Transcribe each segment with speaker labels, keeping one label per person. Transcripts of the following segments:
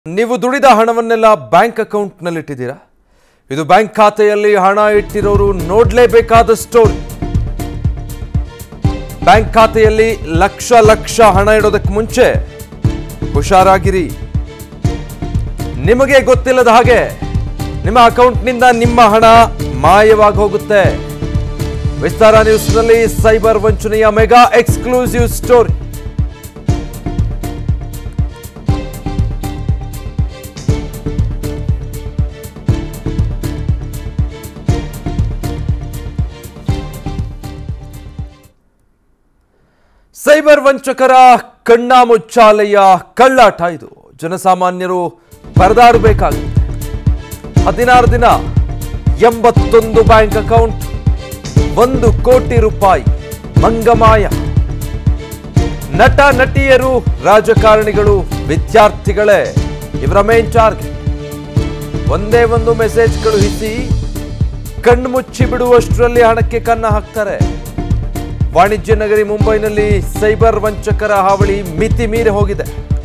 Speaker 1: ನೀವು ದುಡಿದ ಹಣವನ್ನೆಲ್ಲ ಬ್ಯಾಂಕ್ ಅಕೌಂಟ್ನಲ್ಲಿಟ್ಟಿದ್ದೀರಾ ಇದು ಬ್ಯಾಂಕ್ ಖಾತೆಯಲ್ಲಿ ಹಣ ಇಟ್ಟಿರೋರು ನೋಡಲೇಬೇಕಾದ ಸ್ಟೋರಿ ಬ್ಯಾಂಕ್ ಖಾತೆಯಲ್ಲಿ ಲಕ್ಷ ಲಕ್ಷ ಹಣ ಇಡೋದಕ್ಕೆ ಮುಂಚೆ ಹುಷಾರಾಗಿರಿ ನಿಮಗೆ ಗೊತ್ತಿಲ್ಲದ ಹಾಗೆ ನಿಮ್ಮ ಅಕೌಂಟ್ನಿಂದ ನಿಮ್ಮ ಹಣ ಮಾಯವಾಗಿ ಹೋಗುತ್ತೆ ವಿಸ್ತಾರ ನ್ಯೂಸ್ನಲ್ಲಿ ಸೈಬರ್ ವಂಚನೆಯ ಮೆಗಾ ಎಕ್ಸ್ಕ್ಲೂಸಿವ್ ಸ್ಟೋರಿ ಸೈಬರ್ ವಂಚಕರ ಕಣ್ಣಾಮುಚ್ಚಾಲೆಯ ಕಳ್ಳಾಟ ಇದು ಜನಸಾಮಾನ್ಯರು ಪರದಾಡಬೇಕಾಗುತ್ತೆ ಹದಿನಾರು ದಿನ ಎಂಬತ್ತೊಂದು ಬ್ಯಾಂಕ್ ಅಕೌಂಟ್ ಒಂದು ಕೋಟಿ ರೂಪಾಯಿ ಮಂಗಮಾಯ ನಟ ನಟಿಯರು ರಾಜಕಾರಣಿಗಳು ವಿದ್ಯಾರ್ಥಿಗಳೇ ಇವರ ಮೇನ್ ಟಾರ್ಗೆಟ್ ಒಂದೇ ಒಂದು ಮೆಸೇಜ್ ಕಳುಹಿಸಿ ಕಣ್ಣು ಮುಚ್ಚಿ ಬಿಡುವಷ್ಟರಲ್ಲಿ ಹಣಕ್ಕೆ ಕನ್ನ ಹಾಕ್ತಾರೆ ವಾಣಿಜ್ಯ ನಗರಿ ಮುಂಬೈನಲ್ಲಿ ಸೈಬರ್ ವಂಚಕರ ಹಾವಳಿ ಮಿತಿ ಮೀರಿ ಹೋಗಿದೆ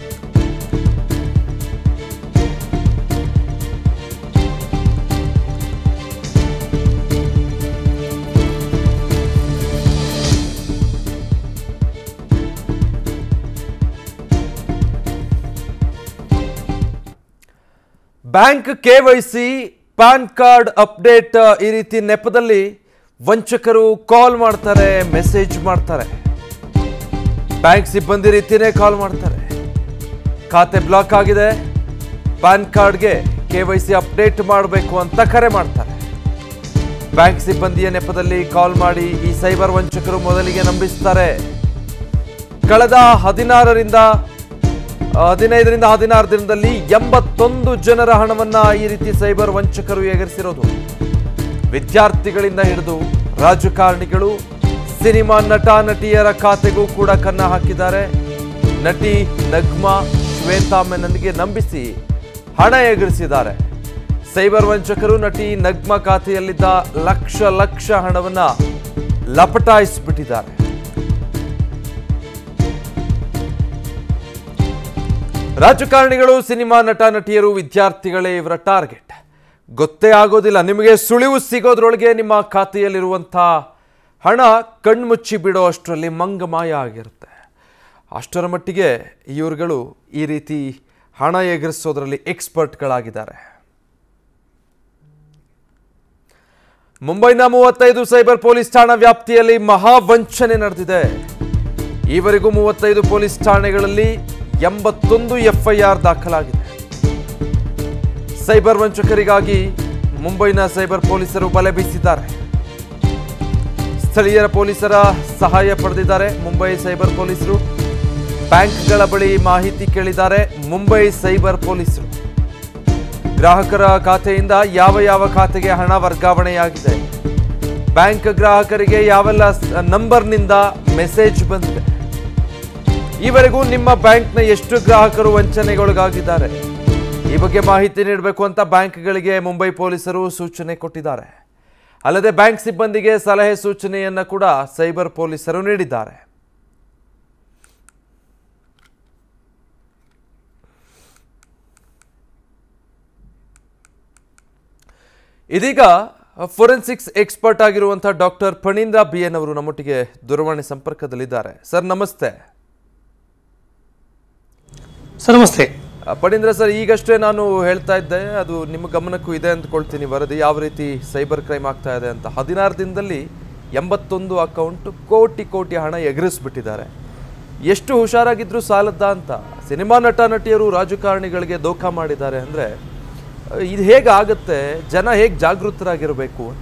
Speaker 1: bank KYC PAN card update ಈ ರೀತಿ ನೆಪದಲ್ಲಿ ವಂಚಕರು ಕಾಲ್ ಮಾಡ್ತಾರೆ ಮೆಸೇಜ್ ಮಾಡ್ತಾರೆ ಬ್ಯಾಂಕ್ ಸಿಬ್ಬಂದಿ ರೀತಿಯೇ ಕಾಲ್ ಮಾಡ್ತಾರೆ ಖಾತೆ ಬ್ಲಾಕ್ ಆಗಿದೆ ಪ್ಯಾನ್ ಕಾರ್ಡ್ಗೆ ಕೆ ವೈ ಸಿ ಅಪ್ಡೇಟ್ ಮಾಡಬೇಕು ಅಂತ ಕರೆ ಮಾಡ್ತಾರೆ ಬ್ಯಾಂಕ್ ಸಿಬ್ಬಂದಿಯ ನೆಪದಲ್ಲಿ ಕಾಲ್ ಮಾಡಿ ಈ ಸೈಬರ್ ವಂಚಕರು ಮೊದಲಿಗೆ ನಂಬಿಸ್ತಾರೆ ಕಳೆದ ಹದಿನಾರರಿಂದ ಹದಿನೈದರಿಂದ ಹದಿನಾರು ದಿನದಲ್ಲಿ ಎಂಬತ್ತೊಂದು ಜನರ ಹಣವನ್ನ ಈ ರೀತಿ ಸೈಬರ್ ವಂಚಕರು ಎಗರಿಸಿರೋದು ವಿದ್ಯಾರ್ಥಿಗಳಿಂದ ಹಿಡಿದು ರಾಜಕಾರಣಿಗಳು ಸಿನಿಮಾ ನಟ ನಟಿಯರ ಖಾತೆಗೂ ಕೂಡ ಕನ್ನ ಹಾಕಿದ್ದಾರೆ ನಟಿ ನಗ್ಮಾ ಶ್ವೇತಾ ಮೆನನ್ಗೆ ನಂಬಿಸಿ ಹಣ ಎಗರಿಸಿದ್ದಾರೆ ಸೈಬರ್ ವಂಚಕರು ನಟಿ ನಗ್ಮಾ ಖಾತೆಯಲ್ಲಿದ್ದ ಲಕ್ಷ ಲಕ್ಷ ಹಣವನ್ನ ಲಪಟಾಯಿಸಿಬಿಟ್ಟಿದ್ದಾರೆ ರಾಜಕಾರಣಿಗಳು ಸಿನಿಮಾ ನಟ ನಟಿಯರು ವಿದ್ಯಾರ್ಥಿಗಳೇ ಇವರ ಟಾರ್ಗೆಟ್ ಗೊತ್ತೇ ಆಗೋದಿಲ್ಲ ನಿಮಗೆ ಸುಳಿವು ಸಿಗೋದ್ರೊಳಗೆ ನಿಮ್ಮ ಖಾತೆಯಲ್ಲಿರುವಂಥ ಹಣ ಕಣ್ಮುಚ್ಚಿ ಬಿಡೋ ಅಷ್ಟರಲ್ಲಿ ಮಂಗಮಾಯ ಆಗಿರುತ್ತೆ ಅಷ್ಟರ ಮಟ್ಟಿಗೆ ಇವರುಗಳು ಈ ರೀತಿ ಹಣ ಎಗರಿಸೋದ್ರಲ್ಲಿ ಎಕ್ಸ್ಪರ್ಟ್ಗಳಾಗಿದ್ದಾರೆ ಮುಂಬೈನ ಮೂವತ್ತೈದು ಸೈಬರ್ ಪೊಲೀಸ್ ಠಾಣಾ ವ್ಯಾಪ್ತಿಯಲ್ಲಿ ಮಹಾವಂಚನೆ ನಡೆದಿದೆ ಈವರೆಗೂ ಮೂವತ್ತೈದು ಪೊಲೀಸ್ ಠಾಣೆಗಳಲ್ಲಿ ಎಂಬತ್ತೊಂದು ಎಫ್ಐಆರ್ ದಾಖಲಾಗಿದೆ ಸೈಬರ್ ವಂಚಕರಿಗಾಗಿ ಮುಂಬೈನ ಸೈಬರ್ ಪೊಲೀಸರು ಬಲೆ ಬೀಸಿದ್ದಾರೆ ಸ್ಥಳೀಯರ ಪೊಲೀಸರ ಸಹಾಯ ಪಡೆದಿದ್ದಾರೆ ಮುಂಬೈ ಸೈಬರ್ ಪೊಲೀಸರು ಬ್ಯಾಂಕ್ಗಳ ಬಳಿ ಮಾಹಿತಿ ಕೇಳಿದ್ದಾರೆ ಮುಂಬೈ ಸೈಬರ್ ಪೊಲೀಸರು ಗ್ರಾಹಕರ ಖಾತೆಯಿಂದ ಯಾವ ಯಾವ ಖಾತೆಗೆ ಹಣ ವರ್ಗಾವಣೆಯಾಗಿದೆ ಬ್ಯಾಂಕ್ ಗ್ರಾಹಕರಿಗೆ ಯಾವೆಲ್ಲ ಸ- ನಂಬರ್ನಿಂದ ಮೆಸೇಜ್ ಬಂದಿದೆ ಈವರೆಗೂ ನಿಮ್ಮ ಬ್ಯಾಂಕ್ನ ಎಷ್ಟು ಗ್ರಾಹಕರು ವಂಚನೆಗೊಳಗಾಗಿದ್ದಾರೆ ಈ ಬಗ್ಗೆ ಮಾಹಿತಿ ನೀಡಬೇಕು ಅಂತ ಬ್ಯಾಂಕ್ಗಳಿಗೆ ಮುಂಬೈ ಪೊಲೀಸರು ಸೂಚನೆ ಕೊಟ್ಟಿದ್ದಾರೆ ಅಲ್ಲದೆ ಬ್ಯಾಂಕ್ ಸಿಬ್ಬಂದಿಗೆ ಸಲಹೆ ಸೂಚನೆಯನ್ನ ಕೂಡ ಸೈಬರ್ ಪೊಲೀಸರು ನೀಡಿದ್ದಾರೆ ಇದೀಗ ಫೊರೆನ್ಸಿಕ್ಸ್ ಎಕ್ಸ್ಪರ್ಟ್ ಆಗಿರುವಂತಹ ಡಾಕ್ಟರ್ ಫಣೀಂದ್ರ ಬಿ ಎನ್ ಅವರು ನಮ್ಮೊಟ್ಟಿಗೆ ದೂರವಾಣಿ ಸಂಪರ್ಕದಲ್ಲಿದ್ದಾರೆ ಸರ್ ನಮಸ್ತೆ
Speaker 2: ಸರ್ ನಮಸ್ತೆ
Speaker 1: ಆ, ಫಣೀಂದ್ರ ಸರ್ ಈಗಷ್ಟೇ ನಾನು ಹೇಳ್ತಾ ಇದ್ದೆ ಅದು ನಿಮ್ಮ ಗಮನಕ್ಕೂ ಇದೆ ಅಂದ್ಕೊಳ್ತೀನಿ ವರದಿ ಯಾವ ರೀತಿ ಸೈಬರ್ ಕ್ರೈಮ್ ಆಗ್ತಾ ಇದೆ ಅಂತ ಹದಿನಾರು ದಿನದಲ್ಲಿ ಎಂಬತ್ತೊಂದು ಅಕೌಂಟ್ ಕೋಟಿ ಕೋಟಿ ಹಣ ಎಗರಿಸ್ಬಿಟ್ಟಿದ್ದಾರೆ ಎಷ್ಟು ಹುಷಾರಾಗಿದ್ರು ಸಾಲದ್ದ ಅಂತ ಸಿನಿಮಾ ನಟ ನಟಿಯರು ರಾಜಕಾರಣಿಗಳಿಗೆ ದೋಖ ಮಾಡಿದ್ದಾರೆ ಅಂದರೆ ಇದು ಹೇಗೆ ಆಗುತ್ತೆ ಜನ ಹೇಗೆ ಜಾಗೃತರಾಗಿರಬೇಕು ಅಂತ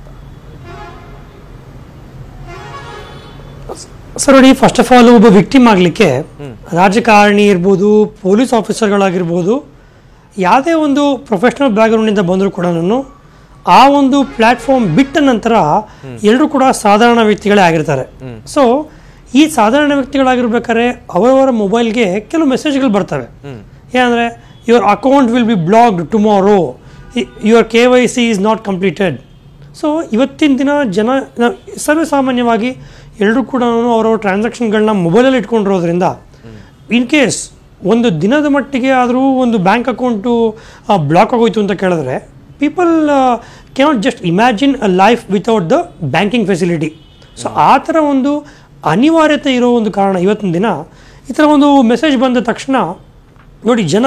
Speaker 2: ಸರ್ ನೋಡಿ ಫಸ್ಟ್ ಆಫ್ ಆಲ್ ಒಬ್ಬ ವಿಕ್ಟಿಮ್ ಆಗಲಿಕ್ಕೆ ರಾಜಕಾರಣಿ ಇರ್ಬೋದು ಪೊಲೀಸ್ ಆಫೀಸರ್ಗಳಾಗಿರ್ಬೋದು ಯಾವುದೇ ಒಂದು ಪ್ರೊಫೆಷನಲ್ ಬ್ಯಾಕ್ಗ್ರೌಂಡಿಂದ ಬಂದರೂ ಕೂಡ ಆ ಒಂದು ಪ್ಲ್ಯಾಟ್ಫಾರ್ಮ್ ಬಿಟ್ಟ ನಂತರ ಎಲ್ಲರೂ ಕೂಡ ಸಾಧಾರಣ ವ್ಯಕ್ತಿಗಳೇ ಆಗಿರ್ತಾರೆ ಸೊ ಈ ಸಾಧಾರಣ ವ್ಯಕ್ತಿಗಳಾಗಿರ್ಬೇಕಾದ್ರೆ ಅವರವರ ಮೊಬೈಲ್ಗೆ ಕೆಲವು ಮೆಸೇಜ್ಗಳು ಬರ್ತವೆ ಏನಂದರೆ your account will be blocked tomorrow your K Y C is not completed so ಇವತ್ತಿನ ದಿನ ಜನ ನ- ಸರ್ವೇ ಸಾಮಾನ್ಯವಾಗಿ ಎಲ್ಲರೂ ಕೂಡ ಅವರವ್ರ ಟ್ರಾನ್ಸಾಕ್ಷನ್ಗಳನ್ನ ಮೊಬೈಲಲ್ಲಿ ಇಟ್ಕೊಂಡಿರೋದ್ರಿಂದ ಇನ್ ಕೇಸ್ ಒಂದು ದಿನದ ಮಟ್ಟಿಗೆ ಆದರೂ ಒಂದು ಬ್ಯಾಂಕ್ ಅಕೌಂಟು ಬ್ಲಾಕ್ ಆಗೋಯ್ತು ಅಂತ ಕೇಳಿದ್ರೆ people cannot just imagine a life without the banking facility so ಆ ಥರ ಒಂದು ಅನಿವಾರ್ಯತೆ ಇರೋ ಒಂದು ಕಾರಣ ಇವತ್ತಿನ ದಿನ ಈ ಥರ ಒಂದು ಮೆಸೇಜ್ ಬಂದ ತಕ್ಷಣ ನೋಡಿ ಜನ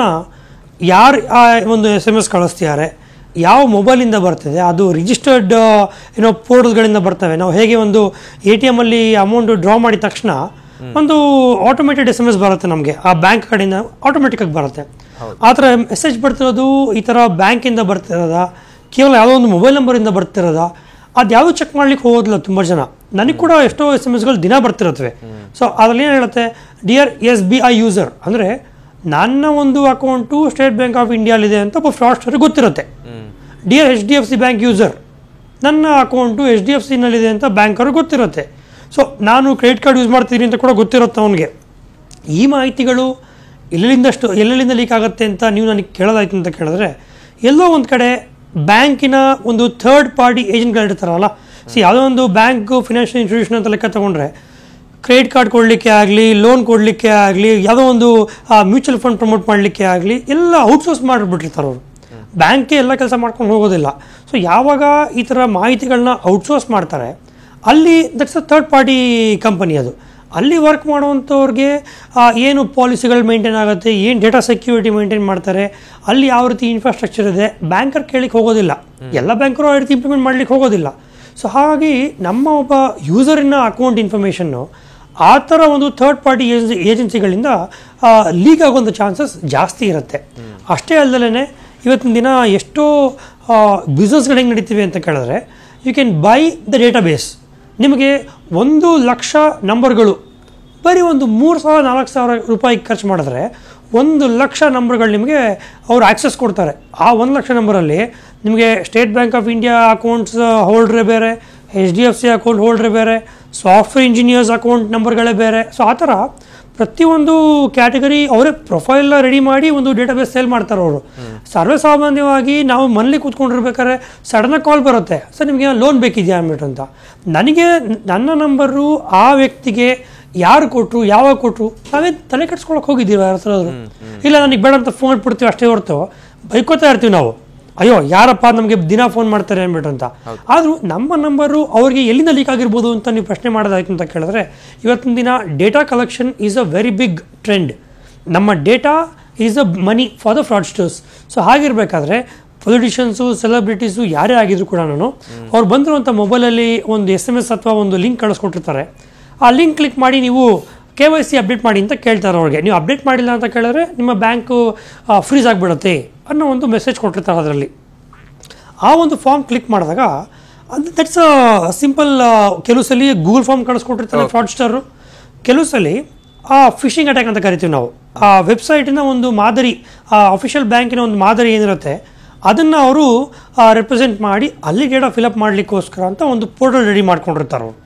Speaker 2: ಯಾರು ಆ ಒಂದು ಎಸ್ ಎಮ್ ಎಸ್ ಕಳಿಸ್ತಿದ್ದಾರೆ ಯಾವ ಮೊಬೈಲಿಂದ ಬರ್ತಿದೆ ಅದು ರಿಜಿಸ್ಟರ್ಡ್ ಏನೋ ಪೋರ್ಟಲ್ಗಳಿಂದ ಬರ್ತವೆ ನಾವು ಹೇಗೆ ಒಂದು ಎ ಟಿ ಎಮಲ್ಲಿ ಅಮೌಂಟ್ ಡ್ರಾ ಮಾಡಿದ ತಕ್ಷಣ ಒಂದು ಆಟೋಮೇಟೆಡ್ ಎಸ್ ಎಮ್ ಎಸ್ ಬರುತ್ತೆ ನಮಗೆ ಆ ಬ್ಯಾಂಕ್ ಕಡೆಯಿಂದ ಆಟೋಮೆಟಿಕ್ಕಾಗಿ ಬರುತ್ತೆ ಆ ಥರ ಮೆಸೇಜ್ ಬರ್ತಿರೋದು ಈ ಥರ ಬ್ಯಾಂಕಿಂದ ಬರ್ತಿರೋದ ಕೇವಲ ಯಾವುದೋ ಒಂದು ಮೊಬೈಲ್ ನಂಬರಿಂದ ಬರ್ತಿರೋದ ಅದು ಯಾವುದು ಚೆಕ್ ಮಾಡ್ಲಿಕ್ಕೆ ಹೋಗೋದಿಲ್ಲ ತುಂಬ ಜನ ನನಗೆ ಕೂಡ ಎಷ್ಟೋ ಎಸ್ ಎಮ್ ಎಸ್ಗಳು ದಿನ ಬರ್ತಿರುತ್ತವೆ ಸೊ ಅದರಲ್ಲಿ ಏನು ಹೇಳುತ್ತೆ dear S B I user ಅಂದರೆ ನನ್ನ ಒಂದು ಅಕೌಂಟು ಸ್ಟೇಟ್ ಬ್ಯಾಂಕ್ ಆಫ್ ಇಂಡಿಯಾಲಿದೆ ಅಂತ ಒಬ್ಬ ಫ್ರಾಡ್ಸ್ಟರ್ಗೆ ಗೊತ್ತಿರುತ್ತೆ dear H D F C bank user ನನ್ನ ಅಕೌಂಟು ಎಚ್ ಡಿ ಎಫ್ ಸಿನಲ್ಲಿದೆ ಅಂತ ಬ್ಯಾಂಕವ್ರಿಗೆ ಗೊತ್ತಿರುತ್ತೆ ಸೊ ನಾನು ಕ್ರೆಡಿಟ್ ಕಾರ್ಡ್ ಯೂಸ್ ಮಾಡ್ತೀನಿ ಅಂತ ಕೂಡ ಗೊತ್ತಿರುತ್ತೆ ಅವನಿಗೆ ಈ ಮಾಹಿತಿಗಳು ಎಲ್ಲೆಲ್ಲಿಂದಷ್ಟು ಎಲ್ಲೆಲ್ಲಿಂದ ಲೀಕ್ ಆಗುತ್ತೆ ಅಂತ ನೀವು ನನಗೆ ಕೇಳೋದಾಯ್ತು ಅಂತ ಕೇಳಿದ್ರೆ ಎಲ್ಲೋ ಒಂದು ಕಡೆ ಬ್ಯಾಂಕಿನ ಒಂದು ಥರ್ಡ್ ಪಾರ್ಟಿ ಏಜೆಂಟ್ಗಳಿರ್ತಾರಲ್ಲ ಸಿ ಯಾವುದೋ ಒಂದು ಬ್ಯಾಂಕ್ ಫಿನಾನ್ಷಿಯಲ್ ಇನ್ಸ್ಟಿಟ್ಯೂಷನ್ ಅಂತ ಲೆಕ್ಕ ತಗೊಂಡ್ರೆ ಕ್ರೆಡಿಟ್ ಕಾರ್ಡ್ ಕೊಡಲಿಕ್ಕೆ ಆಗಲಿ ಲೋನ್ ಕೊಡಲಿಕ್ಕೆ ಆಗಲಿ ಯಾವುದೋ ಒಂದು ಮ್ಯೂಚುವಲ್ ಫಂಡ್ ಪ್ರಮೋಟ್ ಮಾಡಲಿಕ್ಕೆ ಆಗಲಿ ಎಲ್ಲ ಔಟ್ಸೋರ್ಸ್ ಮಾಡಿಬಿಟ್ಟಿರ್ತಾರೆ ಅವರು ಬ್ಯಾಂಕ್ಗೆ ಎಲ್ಲ ಕೆಲಸ ಮಾಡ್ಕೊಂಡು ಹೋಗೋದಿಲ್ಲ ಸೊ ಯಾವಾಗ ಈ ಥರ ಮಾಹಿತಿಗಳನ್ನ ಔಟ್ಸೋರ್ಸ್ ಮಾಡ್ತಾರೆ ಅಲ್ಲಿ that's a third party company ಅದು ಅಲ್ಲಿ ವರ್ಕ್ ಮಾಡುವಂಥವ್ರಿಗೆ ಆ, ಏನು ಪಾಲಿಸಿಗಳು ಮೇಂಟೈನ್ ಆಗುತ್ತೆ ಏನು ಡೇಟಾ ಸೆಕ್ಯೂರಿಟಿ ಮೇಂಟೈನ್ ಮಾಡ್ತಾರೆ ಅಲ್ಲಿ ಯಾವ ರೀತಿ ಇನ್ಫ್ರಾಸ್ಟ್ರಕ್ಚರ್ ಇದೆ ಬ್ಯಾಂಕರ್ ಕೇಳಿಕ್ಕೆ ಹೋಗೋದಿಲ್ಲ ಎಲ್ಲ ಬ್ಯಾಂಕರು ಆ ರೀತಿ ಇಂಪ್ಲಿಮೆಂಟ್ ಮಾಡ್ಲಿಕ್ಕೆ ಹೋಗೋದಿಲ್ಲ ಸೊ ಹಾಗಾಗಿ ನಮ್ಮ ಒಬ್ಬ ಯೂಸರಿನ ಅಕೌಂಟ್ ಇನ್ಫಾರ್ಮೇಷನ್ನು ಆ ಥರ ಒಂದು ಥರ್ಡ್ ಪಾರ್ಟಿ ಏಜೆನ್ಸಿಗಳಿಂದ ಲೀಕ್ ಆಗುವಂಥ ಚಾನ್ಸಸ್ ಜಾಸ್ತಿ ಇರುತ್ತೆ ಅಷ್ಟೇ ಅಲ್ಲದೇ ಇವತ್ತಿನ ದಿನ ಎಷ್ಟೋ ಬಿಸ್ನೆಸ್ಗಳು ಹೆಂಗೆ ನಡೀತಿವೆ ಅಂತ ಕೇಳಿದ್ರೆ you can buy the database ನಿಮಗೆ ಒಂದು ಲಕ್ಷ ನಂಬರ್ಗಳು ಬರೀ ಒಂದು ಮೂರು ಸಾವಿರ ನಾಲ್ಕು ಸಾವಿರ ರೂಪಾಯಿ ಖರ್ಚು ಮಾಡಿದ್ರೆ ಒಂದು ಲಕ್ಷ ನಂಬರ್ಗಳು ನಿಮಗೆ ಅವರು ಆಕ್ಸೆಸ್ ಕೊಡ್ತಾರೆ ಆ ಒಂದು ಲಕ್ಷ ನಂಬರಲ್ಲಿ ನಿಮಗೆ state bank of India accounts ಹೋಲ್ಡ್ರೇ ಬೇರೆ H D F C account ಹೋಲ್ಡ್ರೇ ಬೇರೆ ಸಾಫ್ಟ್ವೇರ್ ಇಂಜಿನಿಯರ್ಸ್ ಅಕೌಂಟ್ ನಂಬರ್ಗಳೇ ಬೇರೆ ಸೊ ಆ ಥರ ಪ್ರತಿಯೊಂದು ಕ್ಯಾಟಗರಿ ಅವರೇ ಪ್ರೊಫೈಲ್ನ ರೆಡಿ ಮಾಡಿ ಒಂದು ಡೇಟಾಬೇಸ್ ಸೇಲ್ ಮಾಡ್ತಾರೆ ಅವರು ಸರ್ವೇ ಸಾಮಾನ್ಯವಾಗಿ ನಾವು ಮನೇಲಿ ಕೂತ್ಕೊಂಡಿರ್ಬೇಕಾದ್ರೆ ಸಡನ್ನಾಗಿ ಕಾಲ್ ಬರುತ್ತೆ ಸರ್ ನಿಮಗೆ ಲೋನ್ ಬೇಕಿದೆಯಾ ಅಂದ್ಬಿಟ್ಟು ಅಂತ ನನಗೆ ನನ್ನ ನಂಬರು ಆ ವ್ಯಕ್ತಿಗೆ ಯಾರು ಕೊಟ್ಟರು ಯಾವಾಗ ಕೊಟ್ಟರು ನಾವೇ ತಲೆ ಕೆಡ್ಸ್ಕೊಳಕ್ಕೆ ಹೋಗಿದ್ದೀವಿ ಯಾರ ಹತ್ರ ಆದ್ರೂ. ಇಲ್ಲ ನನಗೆ ಬೇಡ ಅಂತ ಫೋನ್ ಬಿಡ್ತೀವಿ ಅಷ್ಟೇ ಹೊರತು ಬೈಕೋತಾ ಇರ್ತೀವಿ ನಾವು ಅಯ್ಯೋ ಯಾರಪ್ಪ ನಮಗೆ ದಿನ ಫೋನ್ ಮಾಡ್ತಾರೆ ಅಂದ್ಬಿಟ್ಟು ಅಂತ ಆದರೂ ನಮ್ಮ ನಂಬರು ಅವ್ರಿಗೆ ಎಲ್ಲಿಂದ ಲೀಕ್ ಆಗಿರ್ಬೋದು ಅಂತ ನೀವು ಪ್ರಶ್ನೆ ಮಾಡೋದಾಯ್ತು ಅಂತ ಕೇಳಿದ್ರೆ ಇವತ್ತಿನ ದಿನ data collection is a very big trend ನಮ್ಮ data is a money for the fraudsters so ಹಾಗಿರ್ಬೇಕಾದ್ರೆ ಪೊಲಿಟಿಷಿಯನ್ಸು ಸೆಲೆಬ್ರಿಟೀಸು ಯಾರೇ ಆಗಿದ್ರು ಕೂಡ ಅವ್ರು ಬಂದಿರುವಂಥ ಮೊಬೈಲಲ್ಲಿ ಒಂದು ಎಸ್ ಎಮ್ ಎಸ್ ಅಥವಾ ಒಂದು ಲಿಂಕ್ ಕಳಿಸ್ಕೊಟ್ಟಿರ್ತಾರೆ ಆ ಲಿಂಕ್ ಕ್ಲಿಕ್ ಮಾಡಿ ನೀವು ಕೆ ವೈ ಸಿ ಅಪ್ಡೇಟ್ ಮಾಡಿ ಅಂತ ಕೇಳ್ತಾರೆ ಅವ್ರಿಗೆ ನೀವು ಅಪ್ಡೇಟ್ ಮಾಡಿಲ್ಲ ಅಂತ ಕೇಳಿದ್ರೆ ನಿಮ್ಮ ಬ್ಯಾಂಕು ಫ್ರೀಸ್ ಆಗಿಬಿಡುತ್ತೆ ಅನ್ನೋ ಒಂದು ಮೆಸೇಜ್ ಕೊಟ್ಟಿರ್ತಾರೆ ಅದರಲ್ಲಿ ಆ ಒಂದು ಫಾರ್ಮ್ ಕ್ಲಿಕ್ ಮಾಡಿದಾಗ ಅದು ದಟ್ಸ್ ಸಿಂಪಲ್ ಕೆಲವು ಸಲ ಗೂಗಲ್ ಫಾರ್ಮ್ ಕಳಿಸ್ಕೊಟ್ಟಿರ್ತಾರೆ ಫ್ರಾಡ್ಸ್ಟರು ಕೆಲವು ಸಲ ಆ ಫಿಶಿಂಗ್ ಅಟ್ಯಾಕ್ ಅಂತ ಕರಿತೀವಿ ನಾವು ಆ ವೆಬ್ಸೈಟಿನ ಒಂದು ಮಾದರಿ ಆ ಅಫಿಷಿಯಲ್ ಬ್ಯಾಂಕಿನ ಒಂದು ಮಾದರಿ ಏನಿರುತ್ತೆ ಅದನ್ನು ಅವರು ರೆಪ್ರೆಸೆಂಟ್ ಮಾಡಿ ಅಲ್ಲಿ ಡೇಟಾ ಫಿಲಪ್ ಮಾಡಲಿಕ್ಕೋಸ್ಕರ ಅಂತ ಒಂದು ಪೋರ್ಟಲ್ ರೆಡಿ ಮಾಡ್ಕೊಂಡಿರ್ತಾರೆ ಅವರು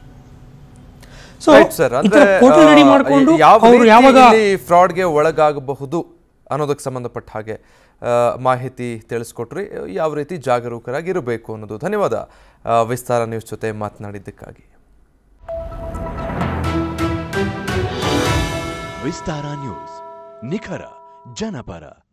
Speaker 2: ಸೊ
Speaker 1: ರೈಟ್ ಸರ್
Speaker 2: ಈ ಥರ ಪೋರ್ಟಲ್ ರೆಡಿ ಮಾಡಿಕೊಂಡು ಅವರು ಯಾವಾಗ
Speaker 1: ಫ್ರಾಡ್ಗೆ ಒಳಗಾಗಬಹುದು ಅನ್ನೋದಕ್ಕೆ ಸಂಬಂಧಪಟ್ಟ ಹಾಗೆ ಆ, ಮಾಹಿತಿ ತಿಳಿಸ್ಕೊಟ್ರಿ ಯಾವ ರೀತಿ ಜಾಗರೂಕರಾಗಿರಬೇಕು ಅನ್ನೋದು ಧನ್ಯವಾದ ಆ, ವಿಸ್ತಾರ ನ್ಯೂಸ್ ಜೊತೆ ಮಾತನಾಡಿದ್ದಕ್ಕಾಗಿ
Speaker 3: ವಿಸ್ತಾರ ನ್ಯೂಸ್ ನಿಖರ ಜನಪರ